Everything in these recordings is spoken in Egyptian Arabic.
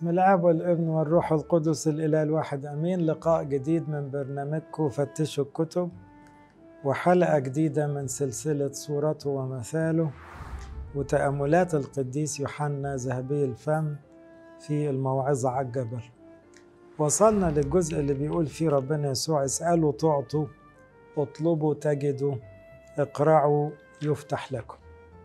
بسم الاب والابن والروح القدس الاله الواحد امين لقاء جديد من برنامجكم فتشوا الكتب وحلقه جديده من سلسله صورته ومثاله وتاملات القديس يوحنا ذهبي الفم في الموعظه على الجبل وصلنا للجزء اللي بيقول فيه ربنا يسوع اسالوا تعطوا اطلبوا تجدوا اقرعوا يفتح لكم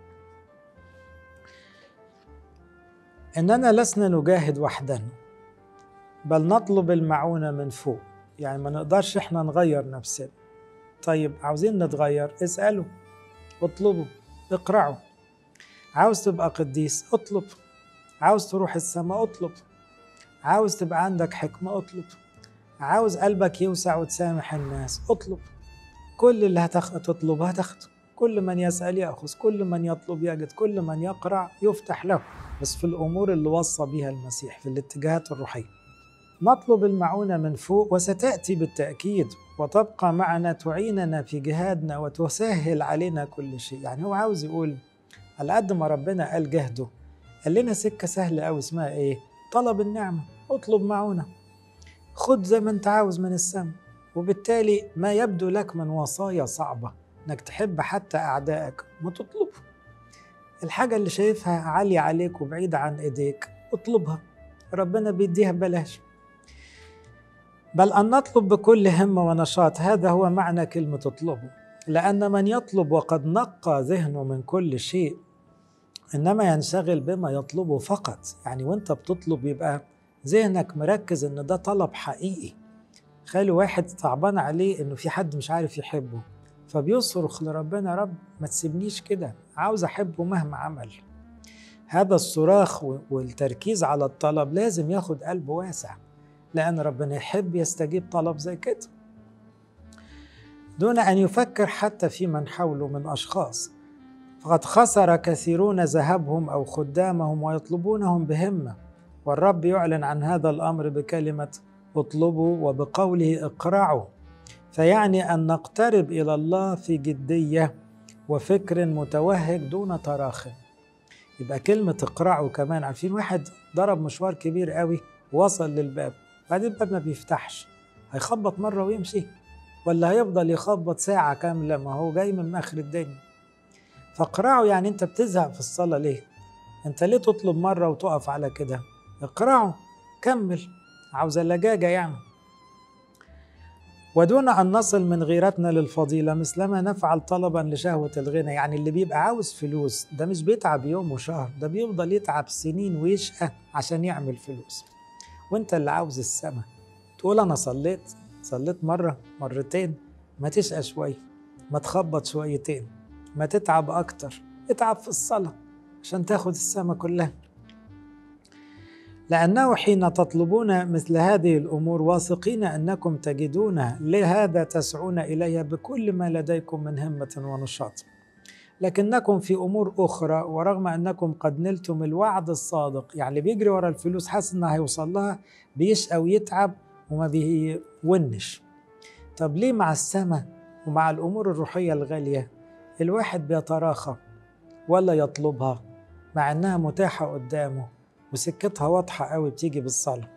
اننا لسنا نجاهد وحدنا بل نطلب المعونه من فوق يعني ما نقدرش احنا نغير نفسنا طيب عاوزين نتغير اسالوا اطلبوا اقرعوا عاوز تبقى قديس اطلب عاوز تروح السماء اطلب عاوز تبقى عندك حكمه اطلب عاوز قلبك يوسع وتسامح الناس اطلب كل اللي هتخ... تطلبه هتاخده كل من يسأل يأخذ كل من يطلب يجد كل من يقرع يفتح له بس في الأمور اللي وصى بها المسيح في الاتجاهات الروحية نطلب المعونة من فوق وستأتي بالتأكيد وتبقى معنا تعيننا في جهادنا وتسهل علينا كل شيء يعني هو عاوز يقول على قد ما ربنا قال جهده قال لنا سكة سهلة أوي اسمها إيه طلب النعمة اطلب معونة خد زي ما انت عاوز من السماء وبالتالي ما يبدو لك من وصايا صعبة انك تحب حتى اعدائك ما تطلبه الحاجة اللي شايفها عالية عليك وبعيدة عن ايديك اطلبها ربنا بيديها ببلاش بل أن نطلب بكل همة ونشاط هذا هو معنى كلمة اطلبه لأن من يطلب وقد نقى ذهنه من كل شيء إنما ينشغل بما يطلبه فقط يعني وانت بتطلب يبقى ذهنك مركز إن ده طلب حقيقي خلي واحد تعبان عليه إنه في حد مش عارف يحبه فبيصرخ لربنا رب ما تسيبنيش كده عاوز احبه مهما عمل هذا الصراخ والتركيز على الطلب لازم ياخد قلب واسع لان ربنا يحب يستجيب طلب زي كده دون ان يفكر حتى في من حوله من اشخاص فقد خسر كثيرون ذهبهم او خدامهم ويطلبونهم بهمه والرب يعلن عن هذا الامر بكلمه اطلبوا وبقوله اقرعوا فيعني ان نقترب الى الله في جديه وفكر متوهج دون تراخ يبقى كلمه اقرعوا كمان عارفين واحد ضرب مشوار كبير قوي وصل للباب بعدين الباب ما بيفتحش هيخبط مره ويمشي ولا هيفضل يخبط ساعه كامله ما هو جاي من اخر الدنيا فاقرعوا يعني انت بتزهق في الصلاه ليه انت ليه تطلب مره وتقف على كده اقرعوا كمل عاوزه لجاجه يعني ودون أن نصل من غيرتنا للفضيلة مثلما نفعل طلبا لشهوة الغنى يعني اللي بيبقى عاوز فلوس ده مش بيتعب يوم وشهر ده بيفضل يتعب سنين ويشقى عشان يعمل فلوس وانت اللي عاوز السما تقول أنا صليت صليت مرة مرتين ما تشقى شوية ما تخبط شويتين ما تتعب أكتر اتعب في الصلاة عشان تاخد السما كلها لأنه حين تطلبون مثل هذه الأمور واثقين أنكم تجدونها لهذا تسعون إليها بكل ما لديكم من همة ونشاط لكنكم في أمور أخرى ورغم أنكم قد نلتم الوعد الصادق يعني اللي بيجري ورا الفلوس حاسس إنه هيوصل لها بيشقى ويتعب وما بيونش طب ليه مع السماء ومع الأمور الروحية الغالية الواحد بيتراخى ولا يطلبها مع إنها متاحة قدامه وسكتها واضحة قوي بتيجي بالصلاة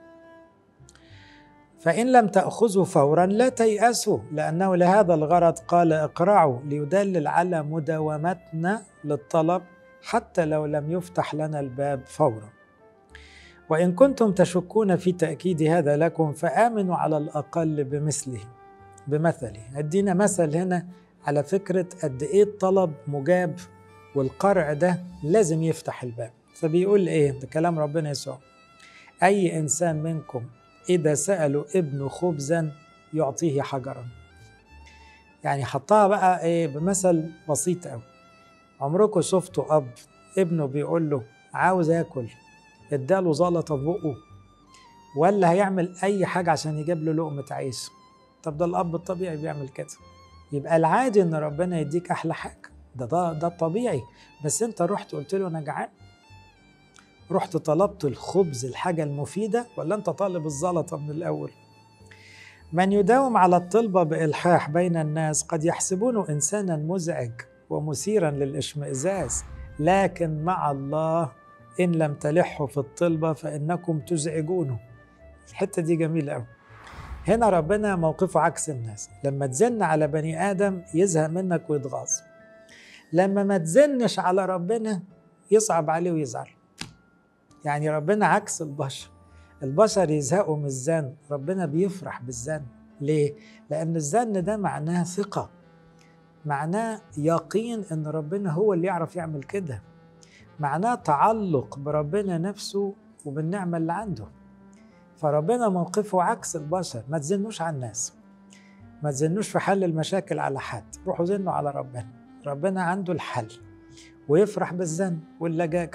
فإن لم تأخذوا فورا لا تيأسوا لأنه لهذا الغرض قال اقرعوا ليدلل على مداومتنا للطلب حتى لو لم يفتح لنا الباب فورا وإن كنتم تشكون في تأكيد هذا لكم فآمنوا على الأقل بمثله بمثله أدينا مثل هنا على فكرة قد إيه الطلب مجاب والقرع ده لازم يفتح الباب فبيقول ايه ده كلام ربنا يسوع اي انسان منكم اذا سالوا ابنه خبزا يعطيه حجرا يعني حطها بقى ايه بمثل بسيط قوي عمركم شفتوا اب ابنه بيقول له عاوز اكل اداله زلطه في بقه ولا هيعمل اي حاجه عشان يجيب له لقمه عيش طب ده الاب الطبيعي بيعمل كده يبقى العادي ان ربنا يديك احلى حاجه ده ده ده الطبيعي بس انت رحت قلت له انا جعان رحت طلبت الخبز الحاجة المفيدة ولا أنت طالب الزلطة من الأول؟ من يداوم على الطلبة بإلحاح بين الناس قد يحسبونه إنسانا مزعج ومثيرا للإشمئزاز لكن مع الله إن لم تلحوا في الطلبة فإنكم تزعجونه الحتة دي جميلة أوي هنا ربنا موقفه عكس الناس لما تزن على بني آدم يزهق منك ويتغاظ لما ما تزنش على ربنا يصعب عليه ويزعل يعني ربنا عكس البشر البشر يزهقوا من الزن ربنا بيفرح بالزن ليه؟ لأن الزن ده معناه ثقة معناه يقين ان ربنا هو اللي يعرف يعمل كده معناه تعلق بربنا نفسه وبالنعمه اللي عنده فربنا موقفه عكس البشر ما تزنوش على الناس ما تزنوش في حل المشاكل على حد روحوا زنوا على ربنا ربنا عنده الحل ويفرح بالزن واللجاجه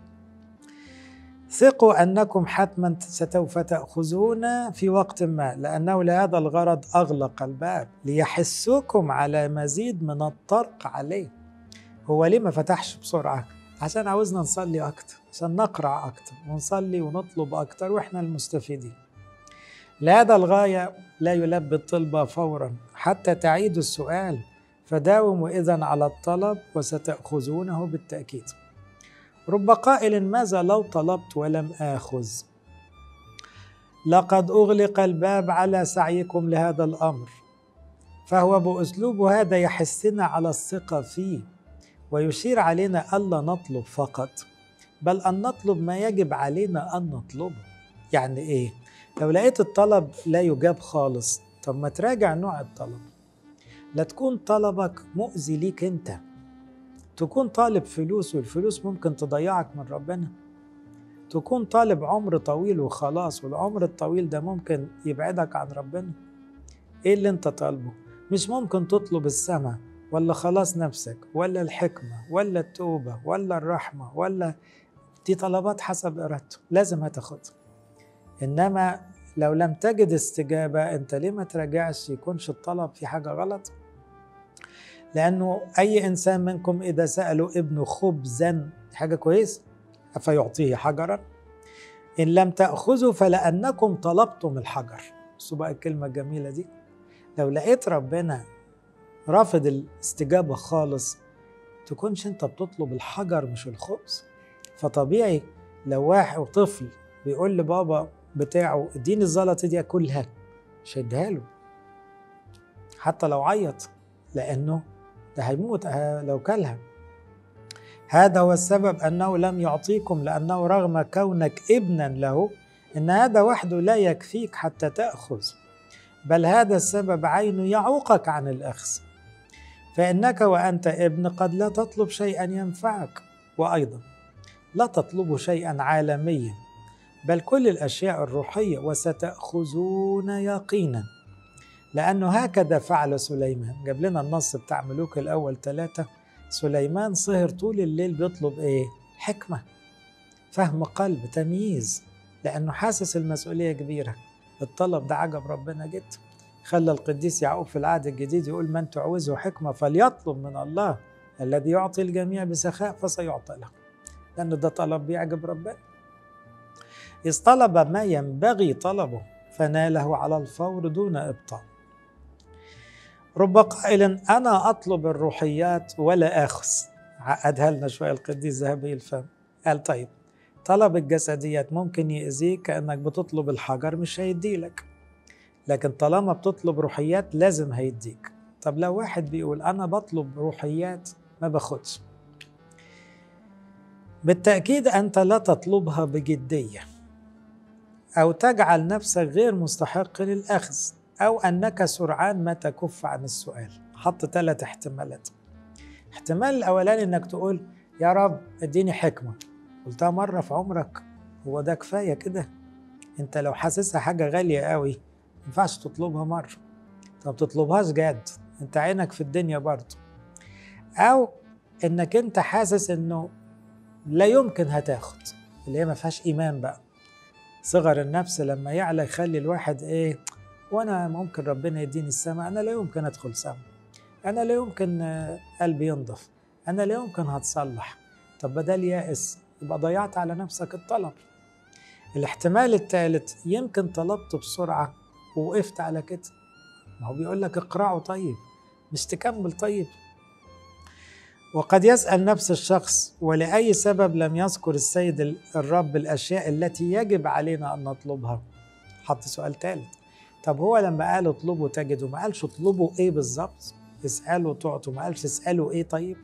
ثقوا انكم حتما سوف تاخذون في وقت ما لانه لهذا الغرض اغلق الباب ليحسوكم على مزيد من الطرق عليه هو ليه ما فتحش بسرعه عشان عاوزنا نصلي اكتر عشان نقرا اكتر ونصلي ونطلب اكتر واحنا المستفيدين لهذا الغايه لا يلبي الطلبه فورا حتى تعيدوا السؤال فداوموا اذا على الطلب وستاخذونه بالتاكيد رب قائل ماذا لو طلبت ولم آخذ لقد أغلق الباب على سعيكم لهذا الأمر فهو بأسلوب هذا يحثنا على الثقة فيه ويشير علينا ألا نطلب فقط بل أن نطلب ما يجب علينا أن نطلبه يعني إيه؟ لو لقيت الطلب لا يجاب خالص طب ما تراجع نوع الطلب لا تكون طلبك مؤذي ليك انت تكون طالب فلوس والفلوس ممكن تضيعك من ربنا تكون طالب عمر طويل وخلاص والعمر الطويل ده ممكن يبعدك عن ربنا ايه اللي انت طالبه مش ممكن تطلب السماء ولا خلاص نفسك ولا الحكمة ولا التوبة ولا الرحمة ولا دي طلبات حسب إرادته لازم هتاخدها إنما لو لم تجد استجابة أنت ليه ما تراجعش يكونش الطلب في حاجة غلط لأنه أي إنسان منكم إذا سألوا ابنه خبزا حاجة كويس فيعطيه حجرا إن لم تأخذوا فلأنكم طلبتم الحجر بصوا بقى الكلمة الجميلة دي لو لقيت ربنا رافض الاستجابة خالص تكونش انت بتطلب الحجر مش الخبز فطبيعي لو واحد طفل بيقول لبابا بتاعه اديني الزلطة دي اكلها مش هيديها له حتى لو عيط لانه ده هيموت لو كلها هذا هو السبب انه لم يعطيكم لانه رغم كونك ابنا له ان هذا وحده لا يكفيك حتى تاخذ بل هذا السبب عينه يعوقك عن الاخذ فانك وانت ابن قد لا تطلب شيئا ينفعك وايضا لا تطلب شيئا عالميا بل كل الاشياء الروحيه وستاخذون يقينا لأنه هكذا فعل سليمان جاب لنا النص بتاع ملوك الأول ثلاثة سليمان سهر طول الليل بيطلب إيه؟ حكمة فهم قلب تمييز لأنه حاسس المسؤولية كبيرة الطلب ده عجب ربنا جدا خلى القديس يعقوب في العهد الجديد يقول من تعوزه حكمة فليطلب من الله الذي يعطي الجميع بسخاء فسيعطى له لأن ده طلب بيعجب ربنا إذ طلب ما ينبغي طلبه فناله على الفور دون إبطاء رب قائل أنا أطلب الروحيات ولا آخذ عقدها لنا شوية القديس ذهبي الفم قال طيب طلب الجسديات ممكن يأذيك كأنك بتطلب الحجر مش هيديلك لكن طالما بتطلب روحيات لازم هيديك طب لو واحد بيقول أنا بطلب روحيات ما باخدش بالتأكيد أنت لا تطلبها بجدية أو تجعل نفسك غير مستحق للأخذ أو أنك سرعان ما تكف عن السؤال حط ثلاث احتمالات احتمال الأولاني أنك تقول يا رب اديني حكمة قلتها مرة في عمرك هو ده كفاية كده انت لو حاسسها حاجة غالية قوي ما ينفعش تطلبها مرة طب تطلبهاش جد انت عينك في الدنيا برضه او انك انت حاسس انه لا يمكن هتاخد اللي هي ما فيهاش ايمان بقى صغر النفس لما يعلى يخلي الواحد ايه وانا ممكن ربنا يديني السماء انا لا يمكن ادخل سماء انا لا يمكن قلبي ينضف انا لا يمكن هتصلح طب بدل يائس يبقى ضيعت على نفسك الطلب الاحتمال الثالث يمكن طلبت بسرعة ووقفت على كده ما هو بيقول لك اقرعوا طيب مش تكمل طيب وقد يسأل نفس الشخص ولأي سبب لم يذكر السيد الرب الأشياء التي يجب علينا أن نطلبها حط سؤال ثالث طب هو لما قال اطلبوا تجدوا ما قالش اطلبوا ايه بالظبط اسألوا تعطوا ما قالش اسألوا ايه طيب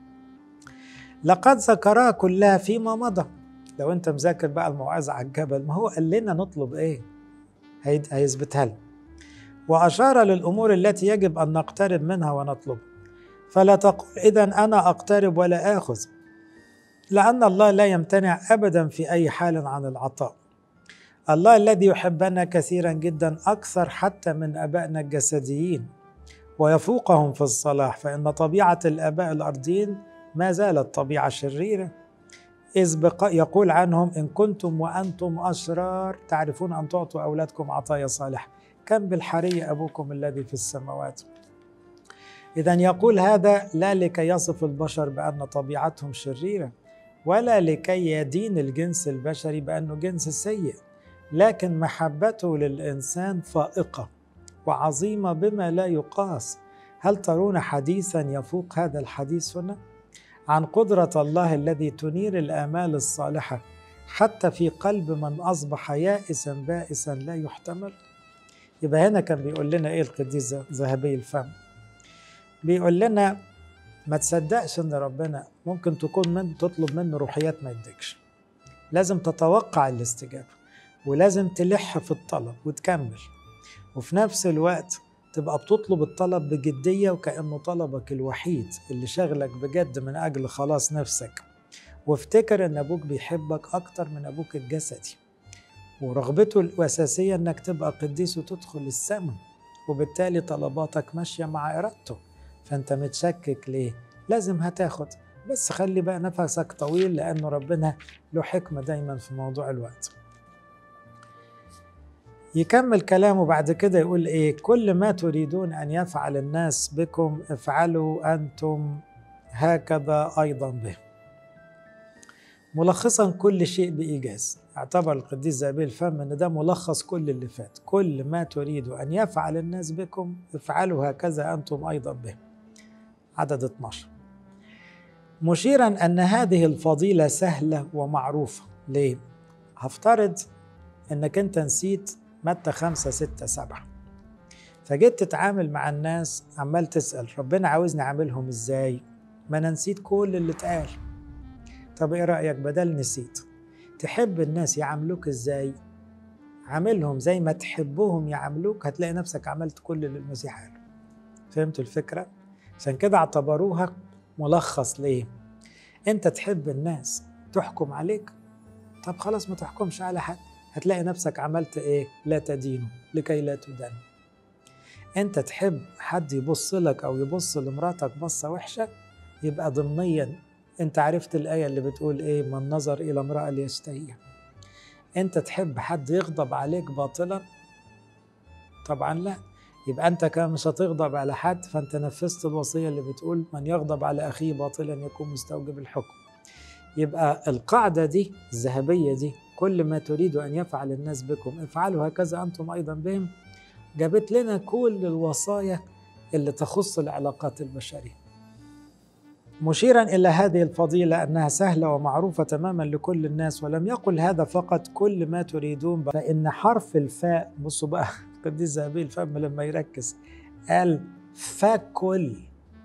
لقد ذكرها كلها فيما مضى لو انت مذاكر بقى الموعظة على الجبل ما هو قال لنا نطلب ايه هيثبتها لنا وأشار للأمور التي يجب أن نقترب منها ونطلب فلا تقل إذا أنا أقترب ولا آخذ لأن الله لا يمتنع أبدا في أي حال عن العطاء الله الذي يحبنا كثيرا جدا أكثر حتى من أبائنا الجسديين ويفوقهم في الصلاح فإن طبيعة الآباء الأرضيين ما زالت طبيعة شريرة إذ يقول عنهم إن كنتم وأنتم أشرار تعرفون أن تعطوا أولادكم عطايا صالحة كم بالحري أبوكم الذي في السماوات إذا يقول هذا لا لكي يصف البشر بأن طبيعتهم شريرة ولا لكي يدين الجنس البشري بأنه جنس سيء لكن محبته للإنسان فائقة وعظيمة بما لا يقاس هل ترون حديثا يفوق هذا الحديث هنا؟ عن قدرة الله الذي تنير الآمال الصالحة حتى في قلب من أصبح يائسا بائسا لا يحتمل يبقى هنا كان بيقول لنا إيه القديس ذهبي الفم بيقول لنا ما تصدقش ان ربنا ممكن تكون من تطلب منه روحيات ما يديكش لازم تتوقع الاستجابه ولازم تلح في الطلب وتكمل وفي نفس الوقت تبقى بتطلب الطلب بجدية وكأنه طلبك الوحيد اللي شغلك بجد من أجل خلاص نفسك وافتكر إن أبوك بيحبك أكتر من أبوك الجسدي ورغبته الأساسية إنك تبقى قديس وتدخل السماء وبالتالي طلباتك ماشية مع إرادته فأنت متشكك ليه؟ لازم هتاخد بس خلي بقى نفسك طويل لأنه ربنا له حكمة دايما في موضوع الوقت يكمل كلامه بعد كده يقول ايه كل ما تريدون ان يفعل الناس بكم افعلوا انتم هكذا ايضا به ملخصا كل شيء بايجاز اعتبر القديس زابيل الفم ان ده ملخص كل اللي فات كل ما تريدوا ان يفعل الناس بكم افعلوا هكذا انتم ايضا به عدد 12 مشيرا ان هذه الفضيله سهله ومعروفه ليه هفترض انك انت نسيت متى خمسة ستة سبعة فجيت تتعامل مع الناس عمال تسأل ربنا عاوزني أعاملهم إزاي ما أنا نسيت كل اللي اتقال طب إيه رأيك بدل نسيت تحب الناس يعاملوك إزاي عاملهم زي ما تحبهم يعاملوك هتلاقي نفسك عملت كل اللي المسيح قاله فهمتوا الفكرة؟ عشان كده اعتبروها ملخص ليه؟ انت تحب الناس تحكم عليك طب خلاص ما تحكمش على حد هتلاقي نفسك عملت ايه لا تدينه لكي لا تدان انت تحب حد يبص لك او يبص لمراتك بصه وحشه يبقى ضمنيا انت عرفت الايه اللي بتقول ايه من نظر الى امراه ليشتهيها انت تحب حد يغضب عليك باطلا طبعا لا يبقى انت كمان مش هتغضب على حد فانت نفذت الوصيه اللي بتقول من يغضب على اخيه باطلا يكون مستوجب الحكم يبقى القاعده دي الذهبيه دي كل ما تريد ان يفعل الناس بكم افعلوا هكذا انتم ايضا بهم جابت لنا كل الوصايا اللي تخص العلاقات البشريه مشيرا الى هذه الفضيله انها سهله ومعروفه تماما لكل الناس ولم يقل هذا فقط كل ما تريدون فان حرف الفاء بصوا بقى القديس زهبيل الفم لما يركز قال فكل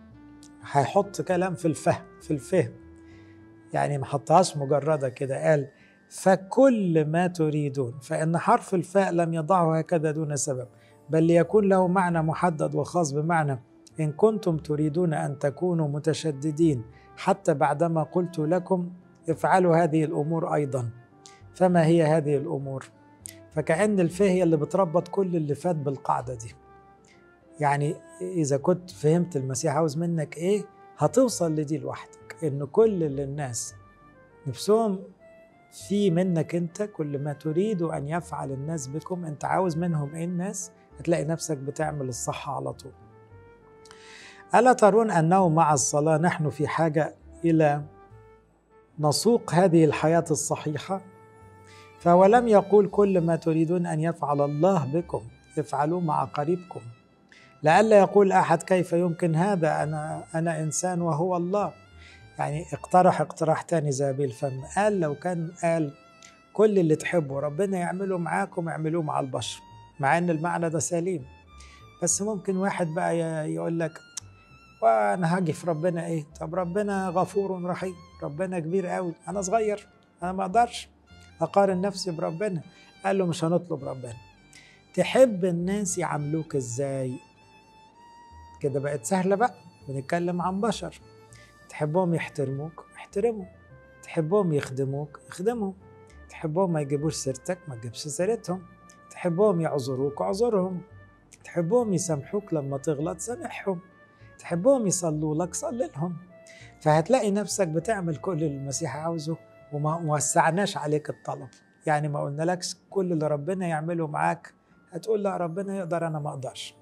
هيحط كلام في الفهم في الفهم يعني ما حطهاش مجرده كده قال فكل ما تريدون فإن حرف الفاء لم يضعه هكذا دون سبب بل ليكون له معنى محدد وخاص بمعنى إن كنتم تريدون أن تكونوا متشددين حتى بعدما قلت لكم افعلوا هذه الأمور أيضا فما هي هذه الأمور؟ فكأن الفه هي اللي بتربط كل اللي فات بالقاعدة دي يعني إذا كنت فهمت المسيح عاوز منك إيه هتوصل لدي لوحدك إن كل اللي الناس نفسهم في منك انت كل ما تريد ان يفعل الناس بكم انت عاوز منهم ايه الناس هتلاقي نفسك بتعمل الصح على طول الا ترون انه مع الصلاه نحن في حاجه الى نسوق هذه الحياه الصحيحه فهو لم يقول كل ما تريدون ان يفعل الله بكم افعلوه مع قريبكم لئلا يقول احد كيف يمكن هذا انا انا انسان وهو الله يعني اقترح اقتراح تاني زابيل الفم قال لو كان قال كل اللي تحبه ربنا يعمله معاكم اعملوه مع البشر مع ان المعنى ده سليم بس ممكن واحد بقى يقول لك وانا هاجي في ربنا ايه طب ربنا غفور رحيم ربنا كبير قوي انا صغير انا ما اقدرش اقارن نفسي بربنا قال له مش هنطلب ربنا تحب الناس يعاملوك ازاي كده بقت سهله بقى بنتكلم عن بشر تحبهم يحترموك احترمهم تحبهم يخدموك اخدمهم تحبهم ما يجيبوش سيرتك ما تجيبش سيرتهم تحبهم يعذروك اعذرهم تحبهم يسامحوك لما تغلط سامحهم تحبهم يصلوا لك صلي لهم فهتلاقي نفسك بتعمل كل اللي المسيح عاوزه وما وسعناش عليك الطلب يعني ما قلنا لكش كل اللي ربنا يعمله معاك هتقول لا ربنا يقدر انا ما اقدرش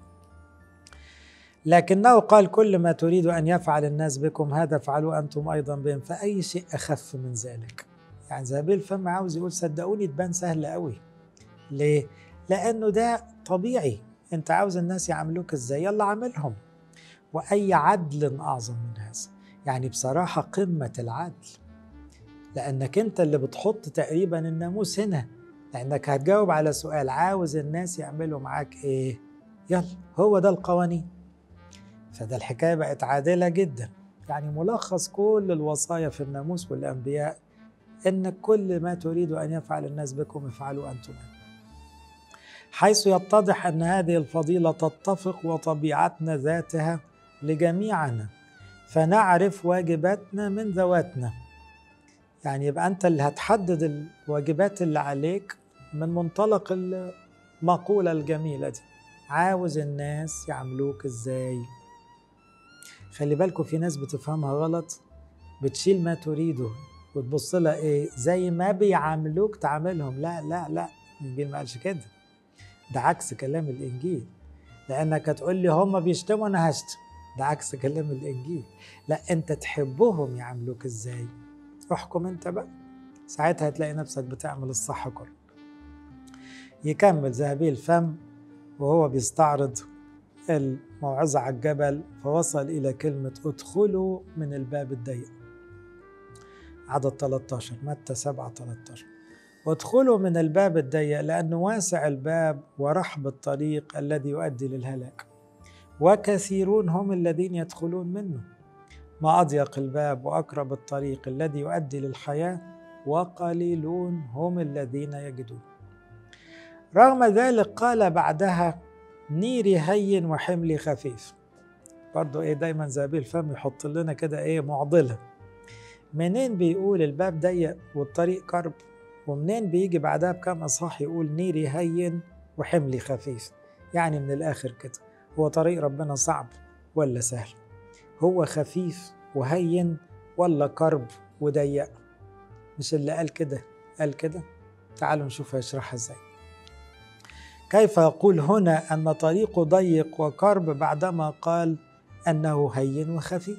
لكنه قال كل ما تريد ان يفعل الناس بكم هذا افعلوا انتم ايضا بهم فاي شيء اخف من ذلك يعني زابيل الفم عاوز يقول صدقوني تبان سهله قوي ليه لانه ده طبيعي انت عاوز الناس يعاملوك ازاي يلا عاملهم واي عدل اعظم من هذا يعني بصراحه قمه العدل لانك انت اللي بتحط تقريبا الناموس هنا لانك هتجاوب على سؤال عاوز الناس يعملوا معاك ايه يلا هو ده القوانين فده الحكايه بقت عادله جدا يعني ملخص كل الوصايا في الناموس والانبياء ان كل ما تريد ان يفعل الناس بكم افعلوا انتم حيث يتضح ان هذه الفضيله تتفق وطبيعتنا ذاتها لجميعنا فنعرف واجباتنا من ذواتنا يعني يبقى انت اللي هتحدد الواجبات اللي عليك من منطلق المقوله الجميله دي عاوز الناس يعملوك ازاي خلي بالكم في ناس بتفهمها غلط بتشيل ما تريده وتبص لها ايه زي ما بيعاملوك تعاملهم لا لا لا الانجيل ما قالش كده ده عكس كلام الانجيل لانك هتقول لي هم بيشتموا انا هشتم ده عكس كلام الانجيل لا انت تحبهم يعاملوك ازاي احكم انت بقى ساعتها هتلاقي نفسك بتعمل الصح كله يكمل ذهبي الفم وهو بيستعرض الموعظة على الجبل فوصل إلى كلمة ادخلوا من الباب الضيق عدد 13 متى 7 13 وادخلوا من الباب الضيق لأنه واسع الباب ورحب الطريق الذي يؤدي للهلاك وكثيرون هم الذين يدخلون منه ما أضيق الباب وأقرب الطريق الذي يؤدي للحياة وقليلون هم الذين يجدون رغم ذلك قال بعدها نيري هين وحملي خفيف برضو ايه دايما زابيل الفم يحط لنا كده ايه معضله منين بيقول الباب ضيق والطريق كرب ومنين بيجي بعدها بكام اصحاح يقول نيري هين وحملي خفيف يعني من الاخر كده هو طريق ربنا صعب ولا سهل هو خفيف وهين ولا كرب وضيق مش اللي قال كده قال كده تعالوا نشوف هيشرحها ازاي كيف يقول هنا ان طريقه ضيق وكرب بعدما قال انه هين وخفي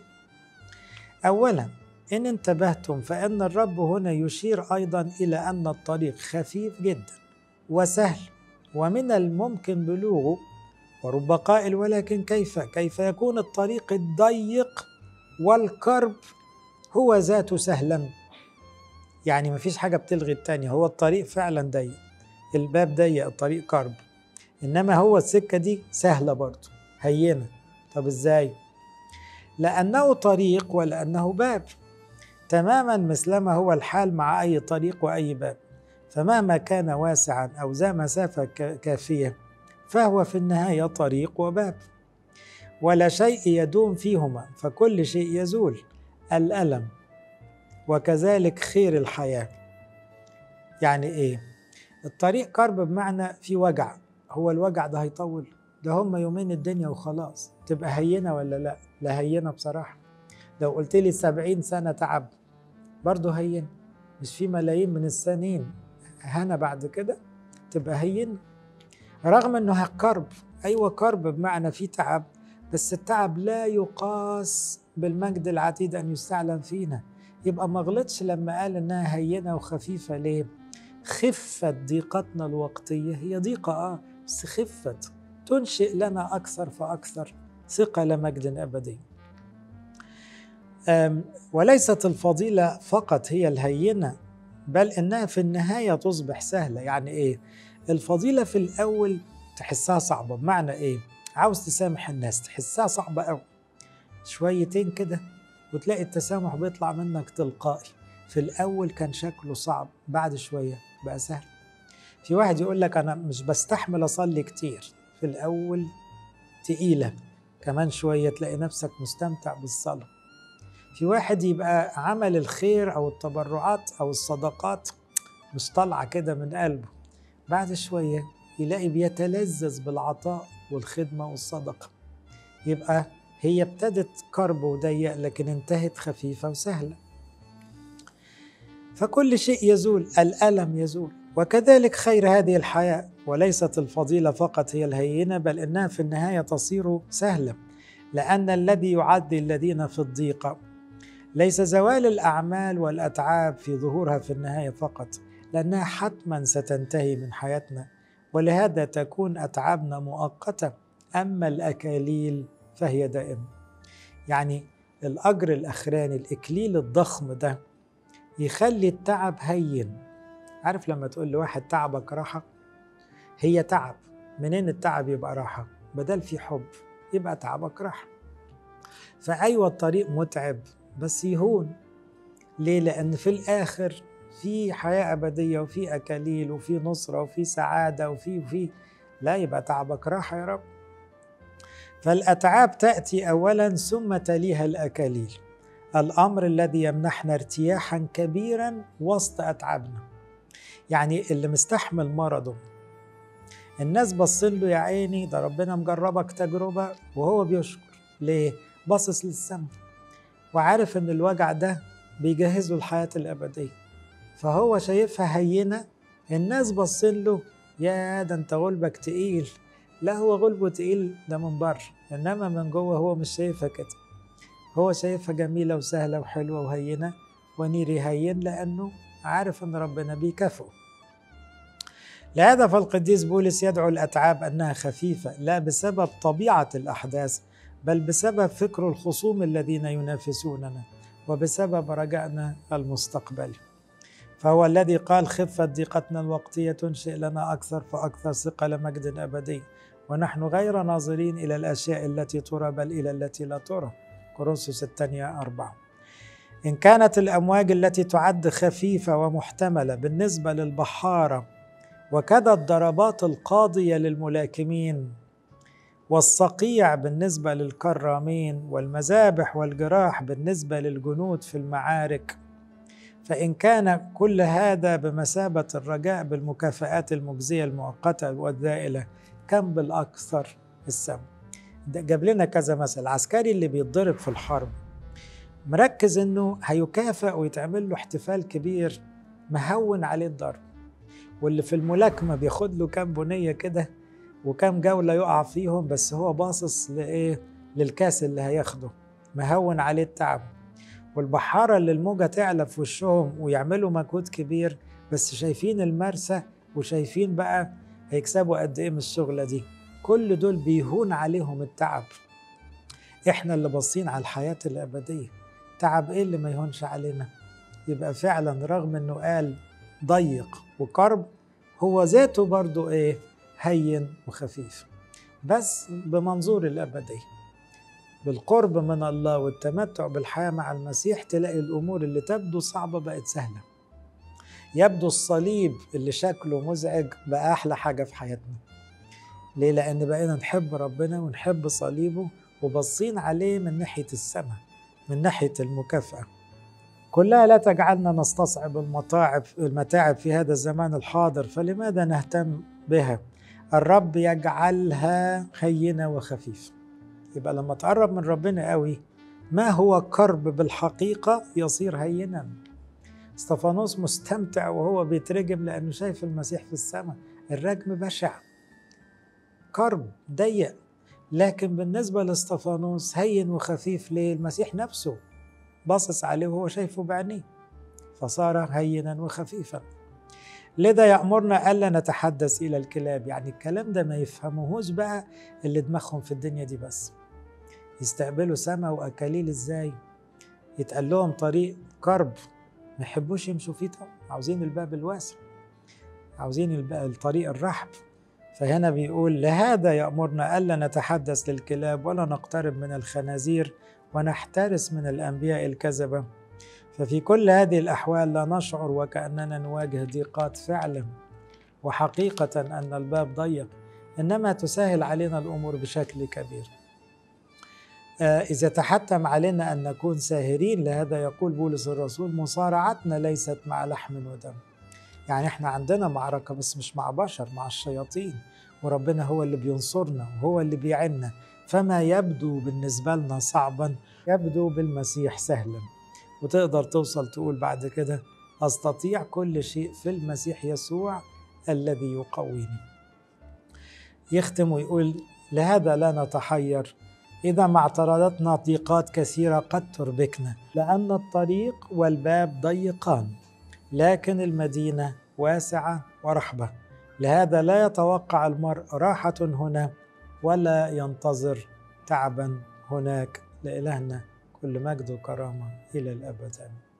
اولا ان انتبهتم فان الرب هنا يشير ايضا الى ان الطريق خفيف جدا وسهل ومن الممكن بلوغه ورب قائل ولكن كيف كيف يكون الطريق الضيق والكرب هو ذاته سهلا يعني مفيش حاجة بتلغي التانية هو الطريق فعلا ضيق الباب ضيق الطريق كرب إنما هو السكة دي سهلة برضه هينة طب إزاي؟ لأنه طريق ولأنه باب تماما مثلما هو الحال مع أي طريق وأي باب فمهما كان واسعا أو ذا مسافة كافية فهو في النهاية طريق وباب ولا شيء يدوم فيهما فكل شيء يزول الألم وكذلك خير الحياة يعني إيه؟ الطريق كرب بمعنى في وجع هو الوجع ده هيطول ده هم يومين الدنيا وخلاص تبقى هينة ولا لا لا هينة بصراحة لو قلت لي سبعين سنة تعب برضه هين مش في ملايين من السنين هنا بعد كده تبقى هين رغم انه كرب ايوه كرب بمعنى في تعب بس التعب لا يقاس بالمجد العتيد ان يستعلن فينا يبقى ما غلطش لما قال انها هينه وخفيفه ليه خفت ضيقتنا الوقتيه هي ضيقه اه بس خفت تنشئ لنا اكثر فاكثر ثقه لمجد ابدي وليست الفضيلة فقط هي الهينة بل إنها في النهاية تصبح سهلة يعني إيه؟ الفضيلة في الأول تحسها صعبة بمعنى إيه؟ عاوز تسامح الناس تحسها صعبة أوي شويتين كده وتلاقي التسامح بيطلع منك تلقائي في الأول كان شكله صعب بعد شوية بقى سهل في واحد يقول لك أنا مش بستحمل أصلي كتير في الأول تقيلة كمان شوية تلاقي نفسك مستمتع بالصلاة في واحد يبقى عمل الخير أو التبرعات أو الصدقات مش طالعة كده من قلبه بعد شوية يلاقي بيتلذذ بالعطاء والخدمة والصدقة يبقى هي ابتدت كرب وضيق لكن انتهت خفيفة وسهلة فكل شيء يزول الألم يزول وكذلك خير هذه الحياة وليست الفضيلة فقط هي الهينة بل إنها في النهاية تصير سهلة لأن الذي يعدي الذين في الضيقة ليس زوال الأعمال والأتعاب في ظهورها في النهاية فقط لأنها حتما ستنتهي من حياتنا ولهذا تكون أتعابنا مؤقتة أما الأكاليل فهي دائمة يعني الأجر الأخراني الإكليل الضخم ده يخلي التعب هين عارف لما تقول لواحد تعبك راحة هي تعب منين التعب يبقى راحة بدل في حب يبقى تعبك راحة فأيوة الطريق متعب بس يهون ليه لأن في الآخر في حياة أبدية وفي أكاليل وفي نصرة وفي سعادة وفي وفي لا يبقى تعبك راحة يا رب فالأتعاب تأتي أولا ثم تليها الأكاليل الأمر الذي يمنحنا ارتياحا كبيرا وسط أتعابنا يعني اللي مستحمل مرضه الناس باصين له يا عيني ده ربنا مجربك تجربة وهو بيشكر ليه؟ باصص للسما وعارف ان الوجع ده بيجهزه الحياة الأبدية فهو شايفها هينة الناس باصين له يا ده انت غلبك تقيل لا هو غلبه تقيل ده من بره انما من جوه هو مش شايفها كده هو شايفها جميلة وسهلة وحلوة وهينة ونيري هين لأنه عارف أن ربنا بيكافئه لهذا فالقديس بولس يدعو الأتعاب أنها خفيفة لا بسبب طبيعة الأحداث بل بسبب فكر الخصوم الذين ينافسوننا وبسبب رجائنا المستقبلي فهو الذي قال خفت ضيقتنا الوقتية تنشئ لنا أكثر فأكثر ثقل مجد أبدي ونحن غير ناظرين إلى الأشياء التي ترى بل إلى التي لا ترى كورنثوس الثانية أربعة إن كانت الأمواج التي تعد خفيفة ومحتملة بالنسبة للبحارة وكذا الضربات القاضية للملاكمين والصقيع بالنسبة للكرامين والمذابح والجراح بالنسبة للجنود في المعارك فإن كان كل هذا بمثابة الرجاء بالمكافآت المجزية المؤقتة والذائلة كم بالأكثر السم جاب لنا كذا مثل العسكري اللي بيتضرب في الحرب مركز انه هيكافئ ويتعمل له احتفال كبير مهون عليه الضرب واللي في الملاكمة بياخد له كام بنية كده وكام جولة يقع فيهم بس هو باصص لإيه للكاس اللي هياخده مهون عليه التعب والبحارة اللي الموجة تعلى في وشهم ويعملوا مجهود كبير بس شايفين المرسى وشايفين بقى هيكسبوا قد ايه من الشغلة دي كل دول بيهون عليهم التعب احنا اللي باصين على الحياة الأبدية تعب ايه اللي ما يهونش علينا يبقى فعلا رغم انه قال ضيق وكرب هو ذاته برضو ايه هين وخفيف بس بمنظور الأبدية بالقرب من الله والتمتع بالحياة مع المسيح تلاقي الأمور اللي تبدو صعبة بقت سهلة يبدو الصليب اللي شكله مزعج بقى أحلى حاجة في حياتنا ليه؟ لأن بقينا نحب ربنا ونحب صليبه وبصين عليه من ناحية السماء من ناحية المكافأة كلها لا تجعلنا نستصعب المتاعب المتاعب في هذا الزمان الحاضر فلماذا نهتم بها الرب يجعلها هينة وخفيفة يبقى لما تقرب من ربنا قوي ما هو كرب بالحقيقة يصير هينا استفانوس مستمتع وهو بيترجم لأنه شايف المسيح في السماء الرجم بشع كرب ضيق لكن بالنسبة لاستفانوس هين وخفيف ليه المسيح نفسه باصص عليه وهو شايفه بعينيه فصار هينا وخفيفا لذا يأمرنا ألا نتحدث إلى الكلاب يعني الكلام ده ما يفهموهوش بقى اللي دماغهم في الدنيا دي بس يستقبلوا سما وأكاليل إزاي يتقال لهم طريق كرب ما يحبوش يمشوا فيه طبعا عاوزين الباب الواسع عاوزين الطريق الرحب فهنا بيقول لهذا يأمرنا ألا نتحدث للكلاب ولا نقترب من الخنازير ونحترس من الأنبياء الكذبة ففي كل هذه الأحوال لا نشعر وكأننا نواجه ضيقات فعلا وحقيقة أن الباب ضيق إنما تسهل علينا الأمور بشكل كبير إذا تحتم علينا أن نكون ساهرين لهذا يقول بولس الرسول مصارعتنا ليست مع لحم ودم يعني احنا عندنا معركة بس مش مع بشر مع الشياطين وربنا هو اللي بينصرنا وهو اللي بيعنا فما يبدو بالنسبة لنا صعبا يبدو بالمسيح سهلا وتقدر توصل تقول بعد كده أستطيع كل شيء في المسيح يسوع الذي يقويني يختم ويقول لهذا لا نتحير إذا ما اعترضتنا ضيقات كثيرة قد تربكنا لأن الطريق والباب ضيقان لكن المدينة واسعة ورحبة لهذا لا يتوقع المرء راحة هنا ولا ينتظر تعبا هناك لإلهنا كل مجد وكرامة إلى الأبد آمين